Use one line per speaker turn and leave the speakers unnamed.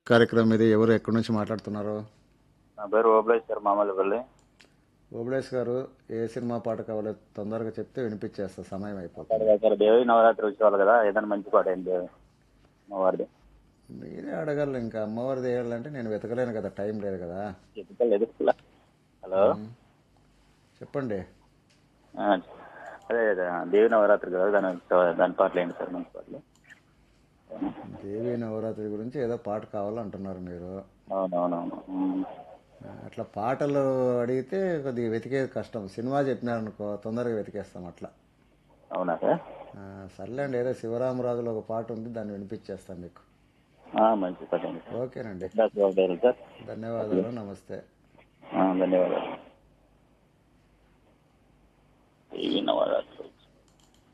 కార్యక్రమం ఇది ఎవరు ఎక్కడి నుంచి మాట్లాడుతున్నారు
నా పేరు ఓబ్లేశ్వర్ మామూలుపల్లి
ఓబులేష్ గారు ఏ సినిమా పాట కావాలో తొందరగా చెప్తే వినిపించేస్తా సమయం అయిపోతుంది
సార్ దేవి నవరాత్రి ఉత్సవాలు కదా ఏదైనా మంచి పాట ఏంటి మా వారిది
మీరే అడగాలి ఇంకా అమ్మవారిది వేయాలంటే నేను వెతకలేను కదా టైం లేదు కదా
చెప్పుకోలేదు హలో
చెప్పండి
ఆ, అదే అదే, దేవి నవరాత్రి కదా దాని దాని పాటలు ఏంటి సార్ మంచి పాటలు
దేవి నవరాత్రి గురించి ఏదో పాట కావాలంటున్నారు మీరు
అవునవునవును ఉమ్.
ఆ, అట్లా పాటలు అడిగితే కొద్దిగా వెతికేది కష్టం సినిమా చెప్పినారనుకో తొందరగా వెతికేస్తాం అట్లా
అవునా సార్
ఆ, సర్లేండి ఏదో శివరామరాజులో ఒక పాట ఉంది దాన్ని వినిపించేస్తాను మీకు
ఆ, మంచి పాట ఏంటి సార్
ఓకేనండి
ధన్యవాదాలు సార్
ధన్యవాదాలు నమస్తే
ఆ, ధన్యవాదాలు దేవి నవరాత్రి